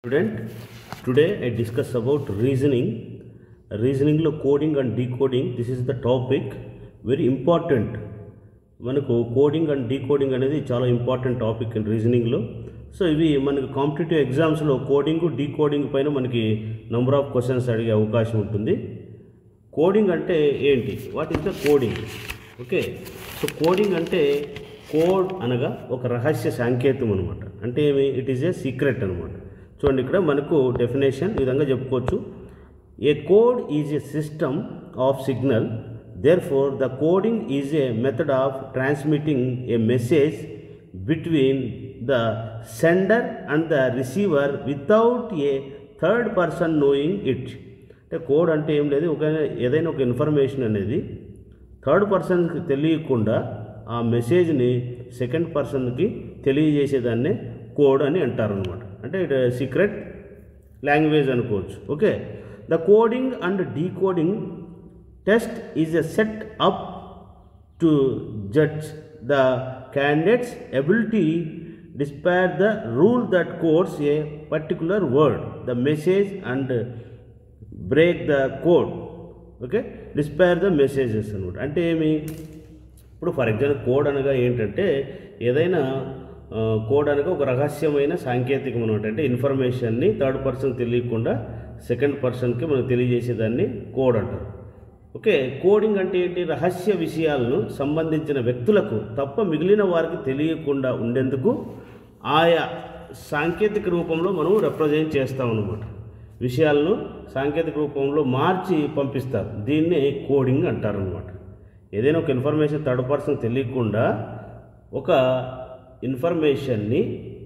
Student, today I discuss about reasoning. రీజనింగ్లో coding and decoding this is the topic very important మనకు coding and decoding అనేది చాలా important topic in రీజనింగ్లో so ఇవి మనకు competitive ఎగ్జామ్స్లో కోడింగ్ డీకోడింగ్ పైన మనకి నెంబర్ ఆఫ్ క్వశ్చన్స్ అడిగే అవకాశం ఉంటుంది కోడింగ్ అంటే ఏంటి what is the coding okay so coding అంటే కోడ్ అనగా ఒక రహస్య సాంకేతం అనమాట అంటే ఏమి ఇట్ ఈస్ ఏ సీక్రెట్ అనమాట చూడండి ఇక్కడ మనకు డెఫినేషన్ ఈ విధంగా చెప్పుకోవచ్చు a code is a system of signal therefore the coding is a method of transmitting a message between the sender and the receiver without a third person knowing it అంటే code అంటే ఏం లేదు ఒక ఏదైనా ఒక information అనేది third పర్సన్కి తెలియకుండా ఆ మెసేజ్ని సెకండ్ పర్సన్కి తెలియజేసేదాన్నే కోడ్ అని అంటారు అనమాట అంటే ఇట్ సీక్రెట్ లాంగ్వేజ్ అనుకోవచ్చు okay the coding and decoding test is a set up to judge the candidates ability decipher the rule that codes a particular word the message and break the code okay decipher the messages అనమాట అంటే ఏమి ఇప్పుడు for example code అనగా ఏంటంటే ఏదైనా ఆ, code అనగా ఒక రహస్యమైన సాంకేతికం అనమాట అంటే ఇన్ఫర్మేషన్ని థర్డ్ పర్సన్ తెలియకుండా సెకండ్ పర్సన్కి మనం తెలియజేసేదాన్ని కోడ్ అంటారు ఓకే కోడింగ్ అంటే ఏంటి రహస్య విషయాలను సంబంధించిన వ్యక్తులకు తప్ప మిగిలిన వారికి తెలియకుండా ఉండేందుకు ఆయా సాంకేతిక రూపంలో మనం రిప్రజెంట్ చేస్తాం అనమాట విషయాలను సాంకేతిక రూపంలో మార్చి పంపిస్తారు దీన్నే కోడింగ్ అంటారనమాట ఏదైనా ఒక ఇన్ఫర్మేషన్ థర్డ్ పర్సన్ తెలియకుండా ఒక ఇన్ఫర్మేషన్ని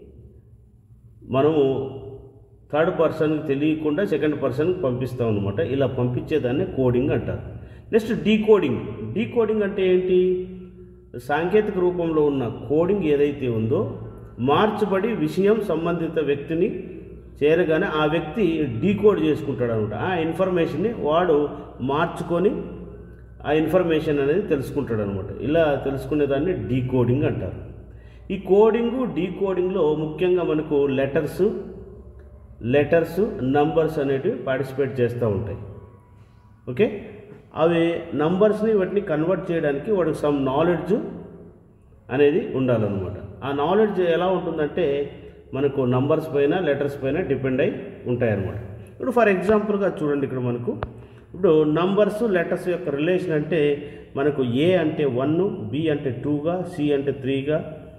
మనము థర్డ్ పర్సన్కి తెలియకుండా సెకండ్ పర్సన్కి పంపిస్తాం అనమాట ఇలా పంపించేదాన్ని కోడింగ్ అంటారు నెక్స్ట్ డీకోడింగ్ డీకోడింగ్ అంటే ఏంటి సాంకేతిక రూపంలో ఉన్న కోడింగ్ ఏదైతే ఉందో మార్చబడి విషయం సంబంధిత వ్యక్తిని చేరగానే ఆ వ్యక్తి డీకోడ్ చేసుకుంటాడు అనమాట ఆ ఇన్ఫర్మేషన్ని వాడు మార్చుకొని ఆ ఇన్ఫర్మేషన్ అనేది తెలుసుకుంటాడు అనమాట ఇలా తెలుసుకునేదాన్ని డీకోడింగ్ అంటారు ఈ కోడింగు డీకోడింగ్లో ముఖ్యంగా మనకు లెటర్స్ లెటర్స్ నంబర్స్ అనేటివి పార్టిసిపేట్ చేస్తూ ఉంటాయి ఓకే అవి నంబర్స్ని వాటిని కన్వర్ట్ చేయడానికి వాడికి సమ్ నాలెడ్జ్ అనేది ఉండాలన్నమాట ఆ నాలెడ్జ్ ఎలా ఉంటుందంటే మనకు నంబర్స్ పైన లెటర్స్ పైన డిపెండ్ అయి ఉంటాయన్నమాట ఇప్పుడు ఫర్ ఎగ్జాంపుల్గా చూడండి ఇక్కడ మనకు ఇప్పుడు నంబర్స్ లెటర్స్ యొక్క రిలేషన్ అంటే మనకు ఏ అంటే వన్ బి అంటే టూగా సి అంటే త్రీగా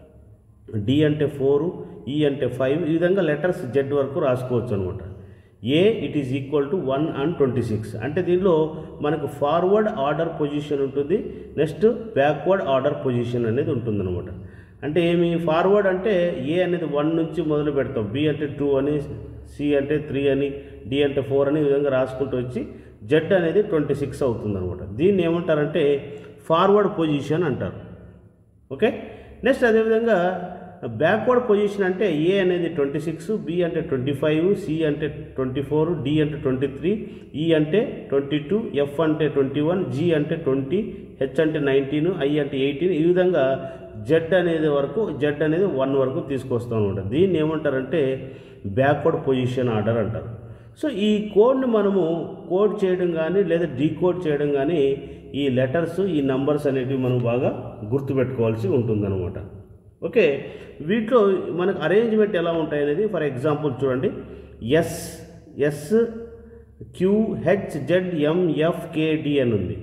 డి అంటే ఫోరు ఈ అంటే ఫైవ్ ఈ విధంగా లెటర్స్ జెడ్ వరకు రాసుకోవచ్చు అనమాట A it is equal to one and twenty six అంటే దీనిలో మనకు ఫార్వర్డ్ ఆర్డర్ పొజిషన్ ఉంటుంది నెక్స్ట్ బ్యాక్వర్డ్ ఆర్డర్ పొజిషన్ అనేది ఉంటుందన్నమాట అంటే ఏమి ఫార్వర్డ్ అంటే ఏ అనేది వన్ నుంచి మొదలు పెడతాం బి అంటే టూ అని సి అంటే త్రీ అని డి అంటే ఫోర్ అని ఈ విధంగా రాసుకుంటూ వచ్చి జెడ్ అనేది ట్వంటీ సిక్స్ అవుతుంది అనమాట దీన్ని ఏమంటారంటే ఫార్వర్డ్ పొజిషన్ అంటారు ఓకే నెక్స్ట్ అదేవిధంగా బ్యాక్వర్డ్ పొజిషన్ అంటే ఏ అనేది ట్వంటీ సిక్స్ బి అంటే ట్వంటీ ఫైవ్ సి అంటే ట్వంటీ ఫోర్ డి అంటే ట్వంటీ త్రీ ఈ అంటే ట్వంటీ టూ ఎఫ్ అంటే ట్వంటీ వన్ జి అంటే ట్వంటీ హెచ్ అంటే నైన్టీన్ ఐ అంటే ఎయిటీన్ ఈ విధంగా జెడ్ అనేది వరకు జెడ్ అనేది వన్ వరకు తీసుకొస్తాం అనమాట దీన్ని ఏమంటారంటే బ్యాక్వర్డ్ పొజిషన్ ఆర్డర్ అంటారు సో ఈ కోడ్ని మనము కోడ్ చేయడం కానీ లేదా డీకోడ్ చేయడం కానీ ఈ లెటర్స్ ఈ నంబర్స్ అనేటివి మనం బాగా గుర్తుపెట్టుకోవాల్సి ఉంటుందన్నమాట ఓకే వీటిలో మనకు అరేంజ్మెంట్ ఎలా ఉంటాయి అనేది ఫర్ ఎగ్జాంపుల్ చూడండి S S Q H Z M F KD అని ఉంది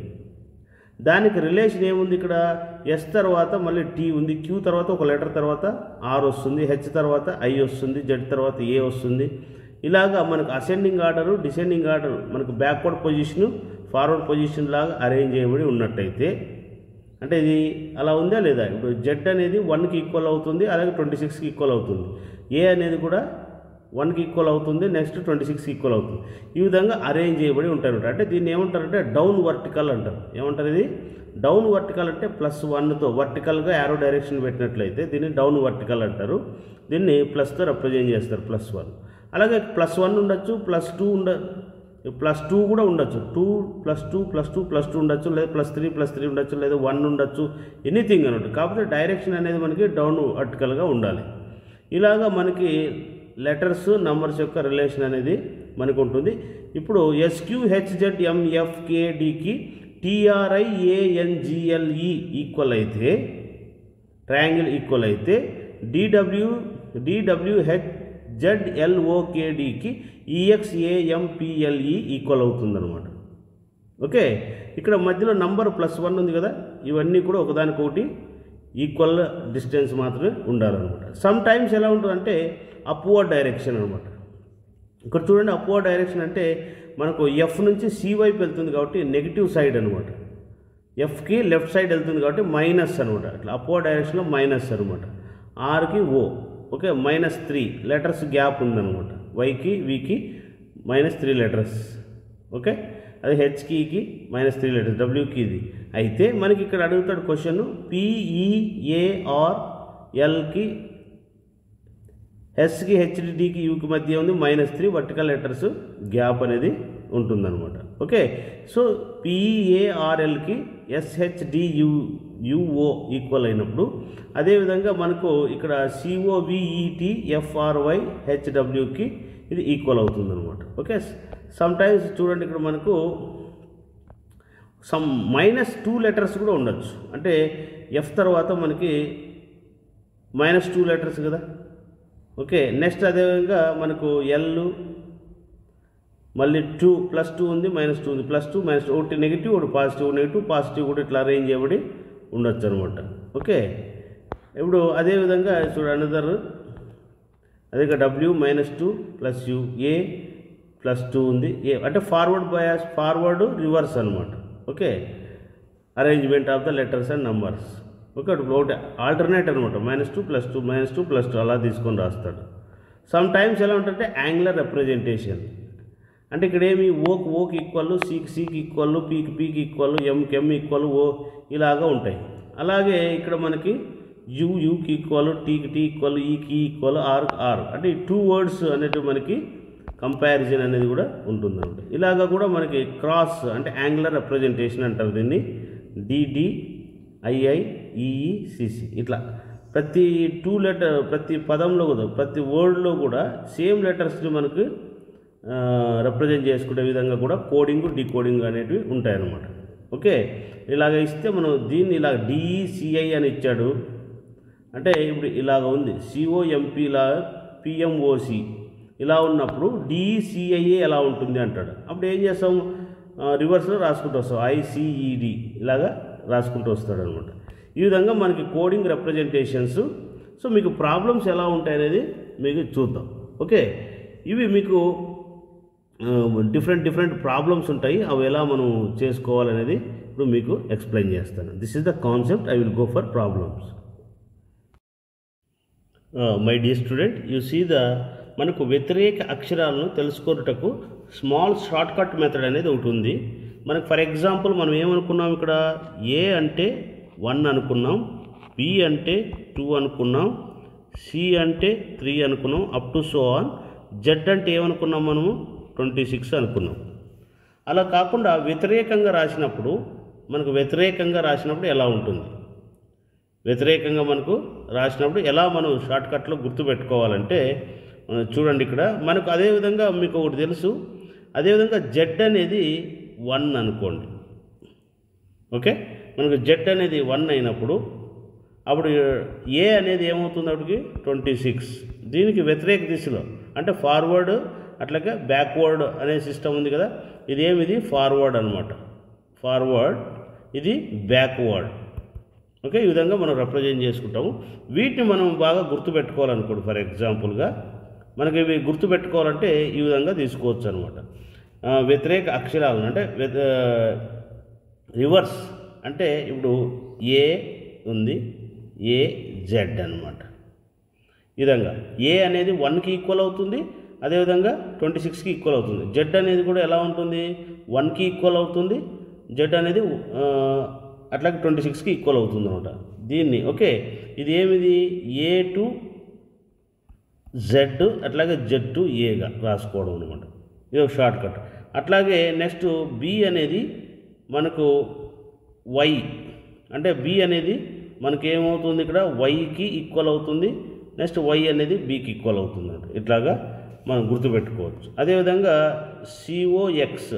దానికి రిలేషన్ ఏముంది ఇక్కడ ఎస్ తర్వాత మళ్ళీ టీ ఉంది క్యూ తర్వాత ఒక లెటర్ తర్వాత ఆర్ వస్తుంది హెచ్ తర్వాత ఐ వస్తుంది జెడ్ తర్వాత ఏ వస్తుంది ఇలాగా మనకు అసెండింగ్ ఆర్డరు డిసెండింగ్ ఆర్డర్ మనకు బ్యాక్వర్డ్ పొజిషను ఫార్వర్డ్ పొజిషన్ లాగా అరేంజ్ చేయబడి ఉన్నట్టయితే అంటే ఇది అలా ఉందా లేదా ఇప్పుడు జెడ్ అనేది వన్కి ఈక్వల్ అవుతుంది అలాగే ట్వంటీ సిక్స్కి ఈక్వల్ అవుతుంది ఏ అనేది కూడా వన్కి ఈక్వల్ అవుతుంది నెక్స్ట్ ట్వంటీ సిక్స్ ఈక్వల్ అవుతుంది ఈ విధంగా అరేంజ్ చేయబడి ఉంటారు అంటే దీన్ని ఏమంటారంటే డౌన్ వర్టికల్ అంటారు ఏమంటారు ఇది డౌన్ వర్టికల్ అంటే ప్లస్ వన్తో వర్టికల్గా యారో డైరెక్షన్ పెట్టినట్లయితే దీన్ని డౌన్ వర్టికల్ అంటారు దీన్ని ప్లస్తో రిప్రజెంట్ చేస్తారు ప్లస్ వన్ అలాగే ప్లస్ వన్ ఉండొచ్చు ప్లస్ టూ ఉండ ప్లస్ టూ కూడా ఉండొచ్చు two plus two plus two plus two ఉండొచ్చు లేదా ప్లస్ త్రీ ప్లస్ త్రీ ఉండొచ్చు లేదా వన్ ఉండొచ్చు ఎనీథింగ్ అనమాట కాకపోతే డైరెక్షన్ అనేది మనకి డౌన్ వర్టికల్గా ఉండాలి ఇలాగా మనకి లెటర్స్ నంబర్స్ యొక్క రిలేషన్ అనేది మనకు ఉంటుంది ఇప్పుడు ఎస్క్యూహెచ్జెడ్ ఎంఎఫ్కేడికి టిఆర్ఐఏఎన్జిఎల్ఈ ఈక్వల్ అయితే ట్రయాంగిల్ ఈక్వల్ అయితే డిడబ్ల్యూ డిడబ్ల్యూహెచ్ జెడ్ఎల్ఓకేడికి ఈఎక్స్ఏఎంపిఎల్ఈ ఈక్వల్ అవుతుందన్నమాట ఓకే ఇక్కడ మధ్యలో నంబర్ ప్లస్ వన్ ఉంది కదా ఇవన్నీ కూడా ఒకదానికొకటి ఈక్వల్ డిస్టెన్స్ మాత్రమే ఉండాలన్నమాట సమ్ టైమ్స్ ఎలా ఉంటుందంటే అప్వర్డ్ డైరెక్షన్ అనమాట ఇక్కడ చూడండి అప్వర్డ్ డైరెక్షన్ అంటే మనకు ఎఫ్ నుంచి సి వైపు వెళ్తుంది కాబట్టి నెగిటివ్ సైడ్ అనమాట ఎఫ్కి లెఫ్ట్ సైడ్ వెళ్తుంది కాబట్టి మైనస్ అనమాట అట్లా అప్వర్డ్ డైరెక్షన్లో మైనస్ అనమాట ఆర్కి O okay minus three letters gap ఉందన్నమాట వైకి వికి మైనస్ త్రీ లెటర్స్ ఓకే అదే హెచ్కి మైనస్ త్రీ లెటర్స్ డబ్ల్యూకి ఇది అయితే మనకి ఇక్కడ అడుగుతాడు క్వశ్చన్ పిఈఏఆర్ ఎల్కి ఎస్కి హెచ్డికి యూకి మధ్య ఉంది minus three vertical letters gap అనేది ఉంటుందన్నమాట ఓకే సో పిఈఏఆర్ఎల్కి ఎస్హెచ్డియు యుఓ ఈక్వల్ అయినప్పుడు అదేవిధంగా మనకు ఇక్కడ సిఓవిఈటి ఎఫ్ఆర్వై హెచ్డబ్ల్యూకి ఇది ఈక్వల్ అవుతుందన్నమాట ఓకే సమ్ టైమ్స్ చూడండి ఇక్కడ మనకు సమ్ మైనస్ టూ లెటర్స్ కూడా ఉండొచ్చు అంటే ఎఫ్ తర్వాత మనకి మైనస్ టూ లెటర్స్ కదా ఓకే నెక్స్ట్ అదేవిధంగా మనకు ఎల్ మళ్ళీ టూ ప్లస్ టూ ఉంది మైనస్ టూ ఉంది ప్లస్ టూ మైనస్ ఒకటి నెగిటివ్ ఒకటి పాజిటివ్ నెగిటివ్ పాజిటివ్ కూడా ఇట్లా అరేంజ్ చేయబడి ఉండొచ్చు అనమాట ఓకే ఇప్పుడు అదేవిధంగా చూడు అనదర్ అదే W minus two plus U A plus two ఉంది ఏ అంటే ఫార్వర్డ్ బయాస్ ఫార్వర్డ్ రివర్స్ అనమాట okay arrangement of the letters and numbers okay ఒకటి ఆల్టర్నేట్ అనమాట minus two plus two minus two plus two అలా తీసుకొని రాస్తాడు some times ఎలా ఉంటుందంటే యాంగులర్ రిప్రజెంటేషన్ అంటే ఇక్కడ ఏమి ఓకి ఓకి ఈక్వల్ సీకి సీకి ఈక్వల్ పీకి పీకి ఈక్వల్ ఎంకి ఎం ఈక్వల్ ఓ ఇలాగా ఉంటాయి అలాగే ఇక్కడ మనకి యు యూకి ఈక్వల్ టీకి టీ ఈక్వల్ ఈకి ఈక్వల్ ఆర్ ఆర్ అంటే ఈ టూ వర్డ్స్ అనేటివి మనకి కంపారిజన్ అనేది కూడా ఉంటుందన్నమాట ఇలాగా కూడా మనకి క్రాస్ అంటే యాంగులర్ రిప్రజెంటేషన్ అంటారు దీన్ని డిడి ఐఐఈఈసిసి ఇట్లా ప్రతి టూ లెటర్ ప్రతి పదంలో కూడా ప్రతి వర్డ్లో కూడా సేమ్ లెటర్స్ని మనకు రిప్రజెంట్ చేసుకునే విధంగా కూడా కోడింగ్ డీకోడింగ్ అనేటివి ఉంటాయన్నమాట ఓకే ఇలాగ ఇస్తే మనం దీన్ని ఇలా డిఈసిఐ అని ఇచ్చాడు అంటే ఇప్పుడు ఇలాగ ఉంది సిఓఎంపీలా పిఎంఓసి ఇలా ఉన్నప్పుడు డిఈసిఐఏ ఎలా ఉంటుంది అంటాడు అప్పుడు ఏం చేస్తాం రివర్స్లో రాసుకుంటూ వస్తాం ఐసిఈడి ఇలాగా రాసుకుంటూ వస్తాడు అనమాట ఈ విధంగా మనకి కోడింగ్ రిప్రజెంటేషన్స్ సో మీకు ప్రాబ్లమ్స్ ఎలా ఉంటాయి అనేది మీకు చూద్దాం ఓకే ఇవి మీకు డిఫరెంట్ డిఫరెంట్ ప్రాబ్లమ్స్ ఉంటాయి అవి ఎలా మనం చేసుకోవాలనేది ఇప్పుడు మీకు ఎక్స్ప్లెయిన్ చేస్తాను this is the concept I will go for problems my dear student you see the మనకు వ్యతిరేక అక్షరాలను తెలుసుకొనుటకు స్మాల్ షార్ట్ కట్ మెథడ్ అనేది ఒకటి ఉంది మనకు ఫర్ ఎగ్జాంపుల్ మనం ఏమనుకున్నాం ఇక్కడ ఏ అంటే వన్ అనుకున్నాం బి అంటే టూ అనుకున్నాం సి అంటే త్రీ అనుకున్నాం up to so on Z అంటే ఏమనుకున్నాం మనము ట్వంటీ సిక్స్ అనుకున్నాం అలా కాకుండా వ్యతిరేకంగా రాసినప్పుడు మనకు వ్యతిరేకంగా రాసినప్పుడు ఎలా ఉంటుంది వ్యతిరేకంగా మనకు రాసినప్పుడు ఎలా మనం షార్ట్కట్లో గుర్తుపెట్టుకోవాలంటే మనం చూడండి ఇక్కడ మనకు అదేవిధంగా మీకు ఒకటి తెలుసు అదేవిధంగా జెడ్ అనేది వన్ అనుకోండి ఓకే మనకు జెడ్ అనేది వన్ అయినప్పుడు అప్పుడు ఏ అనేది ఏమవుతుంది అప్పటికి ట్వంటీ సిక్స్ దీనికి వ్యతిరేక దిశలో అంటే ఫార్వర్డ్ అట్లాగే బ్యాక్వర్డ్ అనే సిస్టమ్ ఉంది కదా ఇది ఏమిది ఫార్వర్డ్ అనమాట ఫార్వర్డ్ ఇది బ్యాక్వర్డ్ ఓకే ఈ విధంగా మనం రిప్రజెంట్ చేసుకుంటాము వీటిని మనం బాగా గుర్తుపెట్టుకోవాలనుకోండి ఫర్ ఎగ్జాంపుల్గా మనకి ఇవి గుర్తుపెట్టుకోవాలంటే ఈ విధంగా తీసుకోవచ్చు అనమాట వ్యతిరేక అక్షరాలను అంటే రివర్స్ అంటే ఇప్పుడు ఏ ఉంది ఏ జెడ్ అనమాట ఈ విధంగా ఏ అనేది వన్కి ఈక్వల్ అవుతుంది అదేవిధంగా ట్వంటీ సిక్స్కి ఈక్వల్ అవుతుంది జెడ్ అనేది కూడా ఎలా ఉంటుంది వన్కి ఈక్వల్ అవుతుంది జెడ్ అనేది అట్లాగే ట్వంటీ సిక్స్కి ఈక్వల్ అవుతుంది అనమాట దీన్ని ఓకే ఇది ఏమిది ఏ టు జెడ్ అట్లాగే జెడ్ టు ఏగా రాసుకోవడం అనమాట ఇది ఒక షార్ట్ కట్ అట్లాగే నెక్స్ట్ బి అనేది మనకు వై అంటే బి అనేది మనకి ఏమవుతుంది ఇక్కడ వైకి ఈక్వల్ అవుతుంది నెక్స్ట్ వై అనేది బీకి ఈక్వల్ అవుతుందండి ఇట్లాగా మనం గుర్తుపెట్టుకోవచ్చు అదేవిధంగా సిఓఎక్స్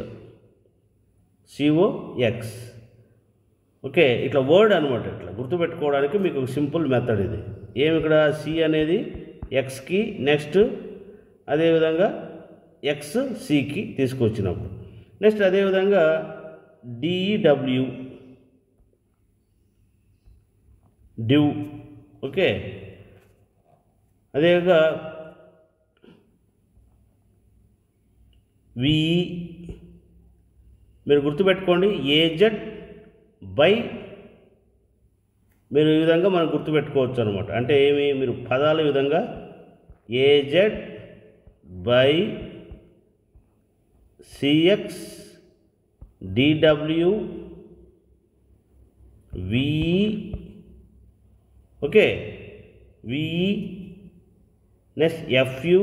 సిఓఎక్స్ ఓకే ఇట్లా వర్డ్ అనమాట ఇట్లా గుర్తుపెట్టుకోవడానికి మీకు ఒక సింపుల్ మెథడ్ ఇది ఏమి ఇక్కడ సి అనేది ఎక్స్కి నెక్స్ట్ అదేవిధంగా ఎక్స్ సికి తీసుకొచ్చినప్పుడు నెక్స్ట్ అదేవిధంగా డిఈడబ్ల్యూ డ్యూ ఓకే అదేవిధంగా విఈ మీరు గుర్తుపెట్టుకోండి ఏజెడ్ బై మీరు ఈ విధంగా మనం గుర్తుపెట్టుకోవచ్చు అనమాట అంటే ఏమి మీరు పదాల విధంగా AZ BY CX DW VE okay VE next FU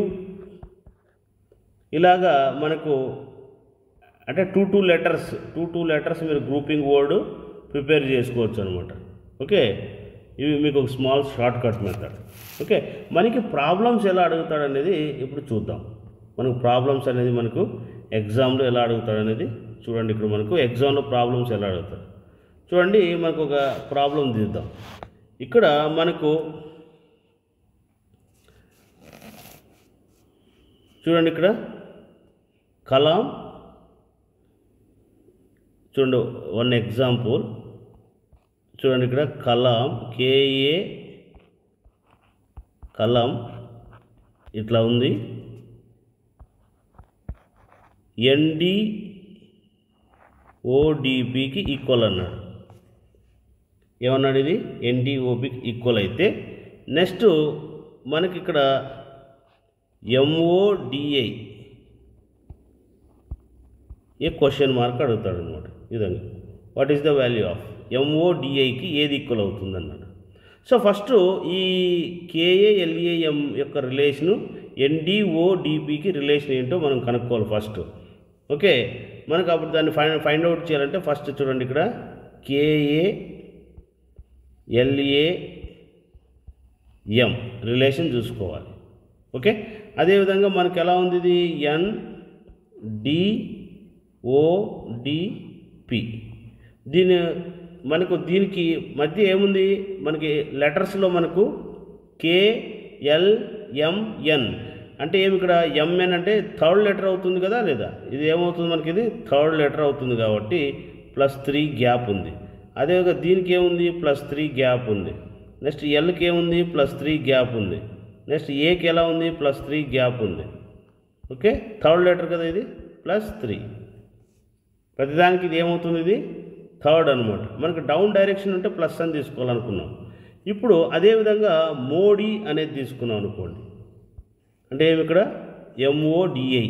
ఇలాగా మనకు అంటే two two letters two two letters మీరు గ్రూపింగ్ వర్డ్ ప్రిపేర్ చేసుకోవచ్చు అనమాట ఓకే ఇవి మీకు ఒక small shortcut method okay మనకి ప్రాబ్లమ్స్ ఎలా అడుగుతాడు అనేది ఇప్పుడు చూద్దాం మనకు ప్రాబ్లమ్స్ అనేది మనకు ఎగ్జామ్లో ఎలా అడుగుతాడు అనేది చూడండి ఇక్కడ మనకు ఎగ్జామ్లో ప్రాబ్లమ్స్ ఎలా అడుగుతాడు చూడండి మనకు ఒక ప్రాబ్లం తీద్దాం ఇక్కడ మనకు చూడండి ఇక్కడ కలాం చూడండి వన్ ఎగ్జాంపుల్ చూడండి ఇక్కడ కలాం కేఏ కలాం ఇట్లా ఉంది ఎన్డి ఓడిపికి ఈక్వల్ అన్నాడు ఏమన్నాడు ఇది ఎన్డిఓపికి ఈక్వల్ అయితే నెక్స్ట్ మనకి ఇక్కడ ఎంఓడిఐ ఏ క్వశ్చన్ మార్క్ అడుగుతాడు అనమాట ఈ విధంగా what is the value of ఎంఓడిఐకి ఏది ఈక్వల్ అవుతుంది అన్నాడు సో ఫస్ట్ ఈ కేఏఎల్ఏఎం యొక్క రిలేషను ఎన్డిఓడిపికి రిలేషన్ ఏంటో మనం కనుక్కోవాలి ఫస్ట్ ఓకే మనకు అప్పుడు దాన్ని ఫైండ్ ఫైండ్ అవుట్ చేయాలంటే ఫస్ట్ చూడండి ఇక్కడ కేఏ ఎల్ఏ ఎం రిలేషన్ చూసుకోవాలి ఓకే అదేవిధంగా మనకి ఎలా ఉంది ఇది N D O D P దీని మనకు దీనికి మధ్య ఏముంది మనకి లెటర్స్లో మనకు కే ఎల్ ఎం ఎన్ అంటే ఏమి ఇక్కడ ఎంఎన్ అంటే థర్డ్ లెటర్ అవుతుంది కదా లేదా ఇది ఏమవుతుంది మనకి ఇది థర్డ్ లెటర్ అవుతుంది కాబట్టి ప్లస్ త్రీ గ్యాప్ ఉంది అదేవిధంగా దీనికి ఏముంది ప్లస్ త్రీ గ్యాప్ ఉంది నెక్స్ట్ ఎల్కి ఏముంది ప్లస్ త్రీ గ్యాప్ ఉంది నెక్స్ట్ ఏకి ఎలా ఉంది ప్లస్ త్రీ గ్యాప్ ఉంది ఓకే థర్డ్ లెటర్ కదా ఇది ప్లస్ త్రీ ప్రతిదానికి ఇది ఏమవుతుంది ఇది థర్డ్ అనమాట మనకు డౌన్ డైరెక్షన్ ఉంటే ప్లస్ అని తీసుకోవాలనుకున్నాం ఇప్పుడు అదేవిధంగా మోడీ అనేది తీసుకున్నాం అనుకోండి అంటే ఏమి ఇక్కడ ఎంఓడిఐ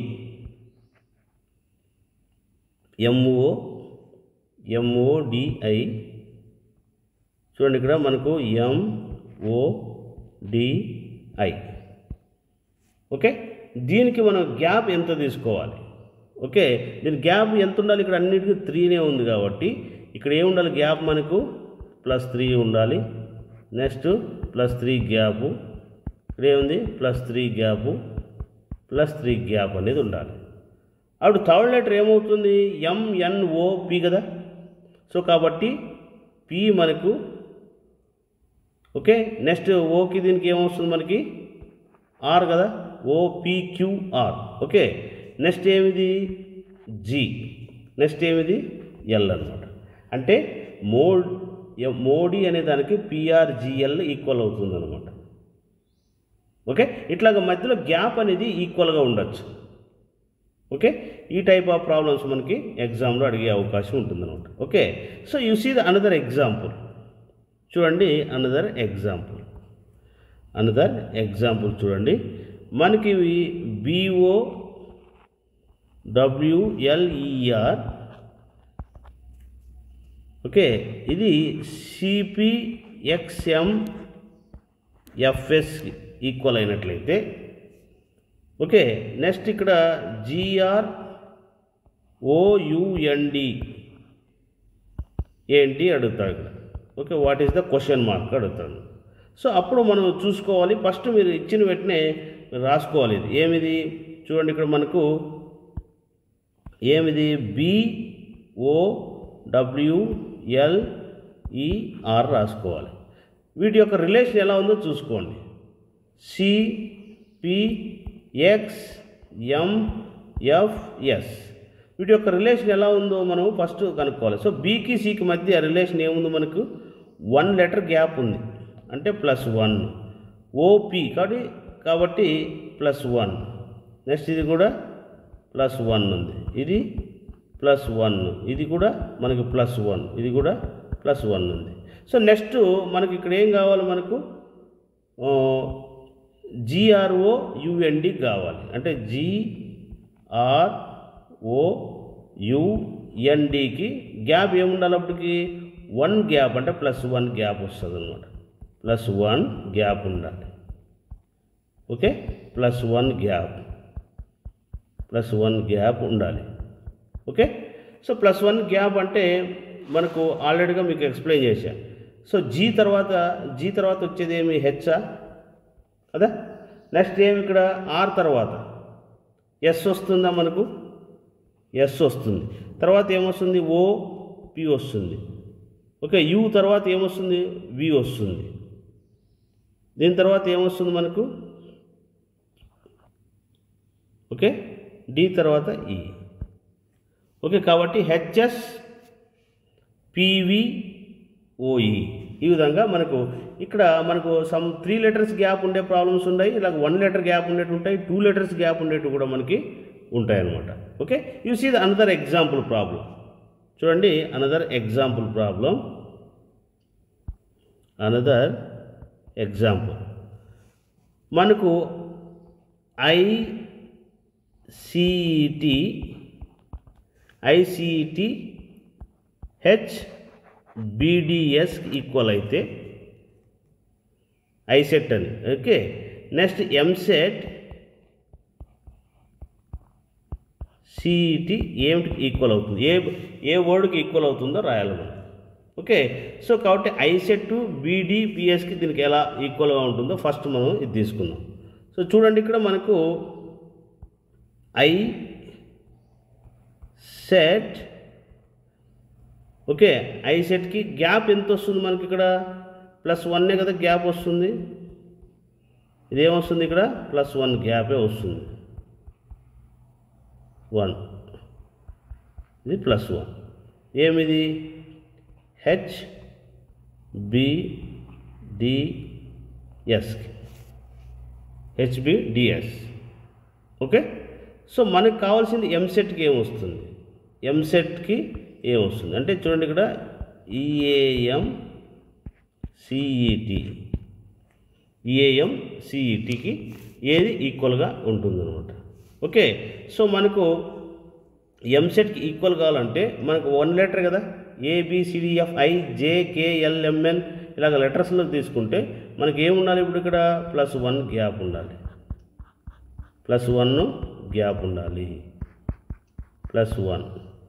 ఎంఓ ఎంఓడిఐ చూడండి ఇక్కడ మనకు ఎంఓడిఐ ఓకే దీనికి మనం గ్యాప్ ఎంత తీసుకోవాలి ఓకే దీని గ్యాప్ ఎంత ఉండాలి ఇక్కడ అన్నిటికీ త్రీనే ఉంది కాబట్టి ఇక్కడ ఏముండాలి గ్యాప్ మనకు ప్లస్ త్రీ ఉండాలి నెక్స్ట్ ప్లస్ త్రీ గ్యాపు ఇక్కడ ఏముంది plus three gap plus three gap అనేది ఉండాలి అప్పుడు థర్డ్ లెటర్ ఏమవుతుంది ఎంఎన్ఓ పి కదా సో కాబట్టి పి మనకు ఓకే నెక్స్ట్ ఓకి దీనికి ఏమొస్తుంది మనకి ఆర్ కదా ఓపిక్యూఆర్ ఓకే నెక్స్ట్ ఏమిది జి నెక్స్ట్ ఏమిది ఎల్ అనమాట అంటే మోడ్ మోడీ అనే దానికి పిఆర్జిఎల్ ఈక్వల్ అవుతుంది అనమాట ఓకే ఇట్లాగ మధ్యలో గ్యాప్ అనేది ఈక్వల్గా ఉండొచ్చు ఓకే ఈ టైప్ ఆఫ్ ప్రాబ్లమ్స్ మనకి ఎగ్జామ్లో అడిగే అవకాశం ఉంటుందన్నమాట okay so you see the another example చూడండి అనదర్ ఎగ్జాంపుల్ అనదర్ ఎగ్జాంపుల్ చూడండి మనకి ఇవి బిఓ డబ్ల్యూఎల్ఈఆర్ ఓకే ఇది సిపిఎక్స్ఎం ఎఫ్ఎస్ ఈక్వల్ అయినట్లయితే ఓకే నెక్స్ట్ ఇక్కడ జిఆర్ ఓయుఎన్డి ఏంటి అడుగుతాడు ఇక్కడ okay what is the question mark అడుగుతాడు సో అప్పుడు మనం చూసుకోవాలి ఫస్ట్ మీరు ఇచ్చిన వెంటనే మీరు రాసుకోవాలి ఇది ఏమిది చూడండి ఇక్కడ మనకు ఏమిది B O W L E R రాసుకోవాలి వీటి యొక్క రిలేషన్ ఎలా ఉందో చూసుకోండి C P X M F S వీటి యొక్క రిలేషన్ ఎలా ఉందో మనం ఫస్ట్ కనుక్కోవాలి సో బీకి సికి మధ్య రిలేషన్ ఏముంది మనకు వన్ లెటర్ గ్యాప్ ఉంది అంటే ప్లస్ వన్ ఓపి కాబట్టి కాబట్టి ప్లస్ వన్ నెక్స్ట్ ఇది కూడా ప్లస్ వన్ ఉంది ఇది ప్లస్ వన్ ఇది కూడా మనకి ప్లస్ వన్ ఇది కూడా ప్లస్ వన్ ఉంది సో నెక్స్ట్ మనకి ఇక్కడ ఏం కావాలి మనకు జిఆర్ఓ యుఎన్డి కావాలి అంటే జిఆర్ఓ యుఎన్డికి గ్యాప్ ఏముండాలి అప్పటికి వన్ గ్యాప్ అంటే ప్లస్ వన్ గ్యాప్ వస్తుంది అనమాట ప్లస్ వన్ గ్యాప్ ఉండాలి okay plus one gap plus one gap ఉండాలి okay so plus one gap అంటే మనకు ఆల్రెడీగా మీకు ఎక్స్ప్లెయిన్ చేశాను సో జీ తర్వాత జీ తర్వాత వచ్చేది ఏమి హెచ్చా అదా నెక్స్ట్ ఏమి ఇక్కడ ఆర్ తర్వాత ఎస్ వస్తుందా మనకు ఎస్ వస్తుంది తర్వాత ఏమొస్తుంది ఓ పి వస్తుంది ఓకే యు తర్వాత ఏమొస్తుంది వి వస్తుంది దీని తర్వాత ఏమొస్తుంది మనకు ఓకే డి తర్వాత ఈ ఓకే కాబట్టి హెచ్ఎస్ పివిఓఈ ఈ విధంగా మనకు ఇక్కడ మనకు సమ్ త్రీ లెటర్స్ గ్యాప్ ఉండే ప్రాబ్లమ్స్ ఉన్నాయి ఇలా వన్ లెటర్ గ్యాప్ ఉండేవి ఉంటాయి టూ లెటర్స్ గ్యాప్ ఉండేవి కూడా మనకి ఉంటాయి అన్నమాట okay you see the another example problem చూడండి another example problem another example మనకు I C T I C T H B D S equal అయితే ఐసెట్ అని ఓకే నెక్స్ట్ ఎంసెట్ సిఈటి ఏమిటికి ఈక్వల్ అవుతుంది ఏ ఏ వర్డ్కి ఈక్వల్ అవుతుందో రాయాలి మనం ఓకే సో కాబట్టి ఐసెట్ బీడిపిఎస్కి దీనికి ఎలా ఈక్వల్గా ఉంటుందో ఫస్ట్ మనం ఇది తీసుకుందాం సో చూడండి ఇక్కడ మనకు ఐ సెట్ ఓకే ఐ సెట్కి గ్యాప్ ఎంత వస్తుంది మనకి ఇక్కడ ప్లస్ వన్నే కదా గ్యాప్ వస్తుంది ఇదేమొస్తుంది ఇక్కడ ప్లస్ వన్ గ్యాపే వస్తుంది వన్ ఇది ప్లస్ వన్ ఏమిది H B D S H B D S okay so మనకు కావాల్సింది ఎంసెట్కి ఏమొస్తుంది ఎంసెట్కి ఏమొస్తుంది అంటే చూడండి ఇక్కడ ఈఏఎం సిఈటి ఈఏఎం సిఈటికి ఏది ఈక్వల్గా ఉంటుందన్నమాట ఓకే సో మనకు ఎంసెట్కి ఈక్వల్ కావాలంటే మనకు వన్ లెటర్ కదా ఏబిసిడిఎఫ్ ఐ జేకేఎల్ఎంఎన్ ఇలాగ లెటర్స్లో తీసుకుంటే మనకి ఏముండాలి ఇప్పుడు ఇక్కడ ప్లస్ వన్ గ్యాప్ ఉండాలి ప్లస్ వన్ గ్యాప్ ఉండాలి plus one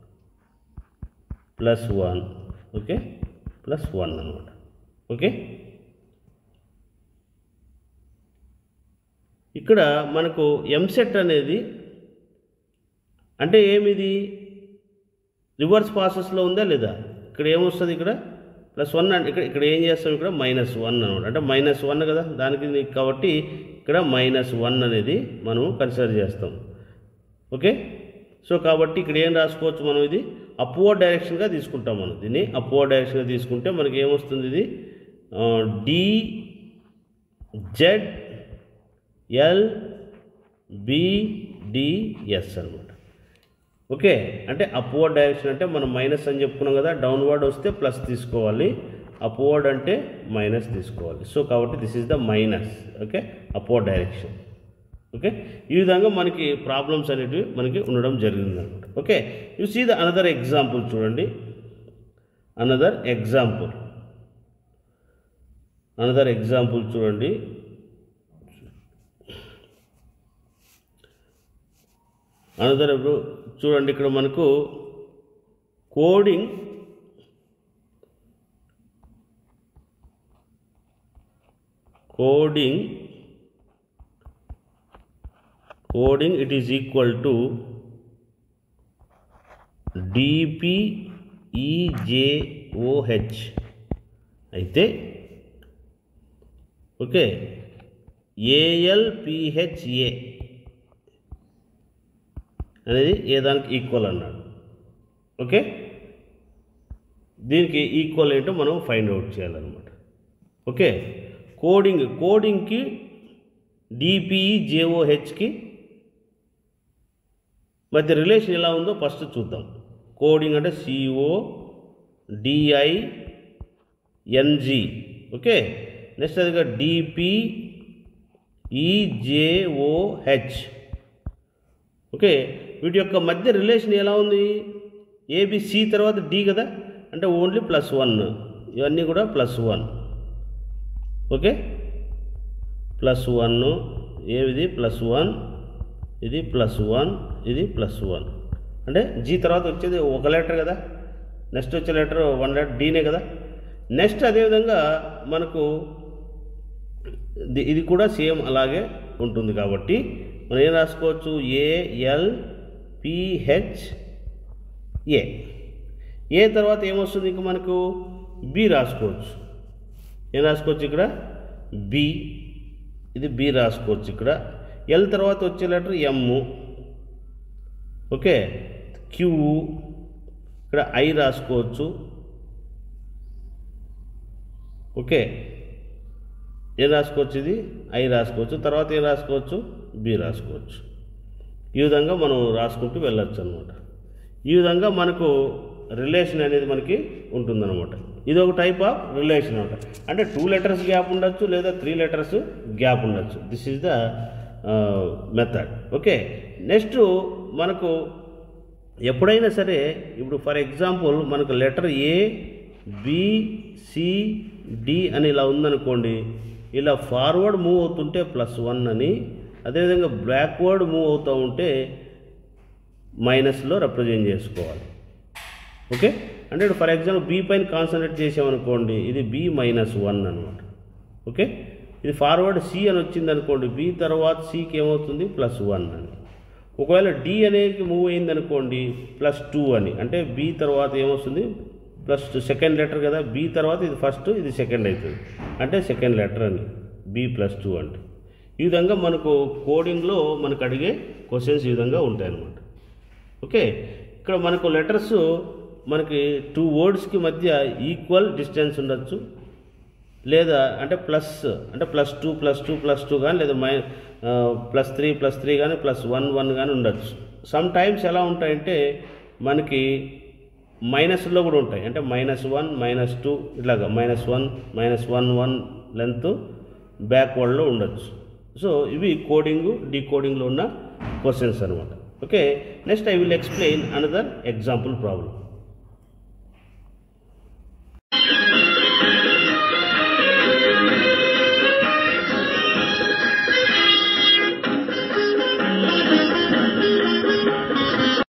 plus one okay plus one అనమాట ఓకే ఇక్కడ మనకు ఎంసెట్ అనేది అంటే ఏమిది రివర్స్ ప్రాసెస్లో ఉందా లేదా ఇక్కడ ఏమొస్తుంది ఇక్కడ ప్లస్ వన్ అంటే ఇక్కడ ఇక్కడ ఏం చేస్తాం ఇక్కడ మైనస్ వన్ అనమాట అంటే మైనస్ వన్ కదా దానికి నీకు కాబట్టి ఇక్కడ మైనస్ వన్ అనేది మనం కన్సిడర్ చేస్తాం ఓకే సో కాబట్టి ఇక్కడ ఏం రాసుకోవచ్చు మనం ఇది అప్వర్డ్ డైరెక్షన్గా తీసుకుంటాం మనం దీన్ని అప్వర్డ్ డైరెక్షన్గా తీసుకుంటే మనకి ఏమొస్తుంది ఇది డి జెడ్ ఎల్ బిడిఎస్ అనమాట ఓకే అంటే అప్వర్డ్ డైరెక్షన్ అంటే మనం మైనస్ అని చెప్పుకున్నాం కదా డౌన్వర్డ్ వస్తే ప్లస్ తీసుకోవాలి అప్వర్డ్ అంటే మైనస్ తీసుకోవాలి సో కాబట్టి this is the minus okay upward direction okay ఈ విధంగా మనకి ప్రాబ్లమ్స్ అనేటివి మనకి ఉండడం జరిగింది అనమాట okay you see the another example చూడండి అనదర్ ఎగ్జాంపుల్ అనదర్ ఎగ్జాంపుల్ చూడండి అనదర్ చూడండి ఇక్కడ మనకు coding coding coding it is equal to D P E J O H అయితే ఓకే ఏఎల్పిహెచ్ఏ అనేది ఏ దానికి ఈక్వల్ అన్నాడు ఓకే దీనికి ఈక్వల్ ఏంటో మనం ఫైండ్ అవుట్ చేయాలన్నమాట ఓకే కోడింగ్ కోడింగ్కి డిపిఈ జేఓహెచ్కి మధ్య రిలేషన్ ఎలా ఉందో ఫస్ట్ చూద్దాం కోడింగ్ అంటే C O D I N G okay next అదిగా డిపి ఈజేఓహెచ్ ఓకే వీటి యొక్క మధ్య రిలేషన్ ఎలా ఉంది ఏబిసి తర్వాత డి కదా అంటే ఓన్లీ ప్లస్ వన్ ఇవన్నీ కూడా plus one okay plus one ఏది ప్లస్ వన్ ఇది ప్లస్ వన్ ఇది ప్లస్ వన్ అంటే జీ తర్వాత వచ్చేది ఒక లెటర్ కదా నెక్స్ట్ వచ్చే లెటర్ వన్ లెటర్ డీనే కదా నెక్స్ట్ అదేవిధంగా మనకు ఇది- ఇది కూడా సేమ్ అలాగే ఉంటుంది కాబట్టి మనం ఏం రాసుకోవచ్చు ఏఎల్ పిహెచ్ ఏ ఏ తర్వాత ఏమొస్తుంది ఇంకా మనకు బి రాసుకోవచ్చు ఏం రాసుకోవచ్చు ఇక్కడ బి ఇది బి రాసుకోవచ్చు ఇక్కడ ఎల్ తర్వాత వచ్చే లెటర్ ఎమ్ ఓకే క్యూ ఇక్కడ ఐ రాసుకోవచ్చు ఓకే ఏం రాసుకోవచ్చు ఇది ఐ రాసుకోవచ్చు తర్వాత ఏం రాసుకోవచ్చు బి రాసుకోవచ్చు ఈ విధంగా మనం రాసుకుంటూ వెళ్ళొచ్చు అనమాట ఈ విధంగా మనకు రిలేషన్ అనేది మనకి ఉంటుందన్నమాట ఇది ఒక టైప్ ఆఫ్ రిలేషన్ అనమాట అంటే టూ లెటర్స్ గ్యాప్ ఉండొచ్చు లేదా త్రీ లెటర్స్ గ్యాప్ ఉండొచ్చు this is the method okay next మనకు ఎప్పుడైనా సరే ఇప్పుడు ఫర్ ఎగ్జాంపుల్ మనకు letter A B C D అని ఇలా ఉందనుకోండి ఇలా ఫార్వర్డ్ మూవ్ అవుతుంటే ప్లస్ వన్ అని అదేవిధంగా బ్యాక్వర్డ్ మూవ్ అవుతూ ఉంటే మైనస్లో రిప్రజెంట్ చేసుకోవాలి ఓకే అంటే ఇప్పుడు ఫర్ ఎగ్జాంపుల్ బి పైన కాన్సన్ట్రేట్ చేసామనుకోండి ఇది బి మైనస్ వన్ అనమాట ఓకే ఇది ఫార్వర్డ్ సి అని వచ్చింది అనుకోండి బి తర్వాత సికి ఏమవుతుంది ప్లస్ వన్ అని ఒకవేళ డి అనేది మూవ్ అయింది అనుకోండి ప్లస్ టూ అని అంటే బి తర్వాత ఏమొస్తుంది ప్లస్ టూ సెకండ్ లెటర్ కదా బి తర్వాత ఇది ఫస్ట్ ఇది సెకండ్ అవుతుంది అంటే సెకండ్ లెటర్ అని బి ప్లస్ టూ అంటే ఈ విధంగా మనకు కోడింగ్లో మనకు అడిగే క్వశ్చన్స్ ఈ విధంగా ఉంటాయన్నమాట ఓకే ఇక్కడ మనకు లెటర్స్ మనకి టూ వర్డ్స్కి మధ్య ఈక్వల్ డిస్టెన్స్ ఉండొచ్చు లేదా అంటే ప్లస్ అంటే plus two plus two plus two కానీ లేదా మై ప్లస్ త్రీ ప్లస్ త్రీ కానీ ప్లస్ వన్ వన్ కానీ ఉండొచ్చు సమ్ టైమ్స్ ఎలా ఉంటాయంటే మనకి మైనస్లో కూడా ఉంటాయి అంటే మైనస్ వన్ మైనస్ టూ ఇట్లాగా minus one minus one one length బ్యాక్వర్డ్లో ఉండొచ్చు సో ఇవి కోడింగ్ డీకోడింగ్లో ఉన్న క్వశ్చన్స్ అనమాట okay next I will explain another example problem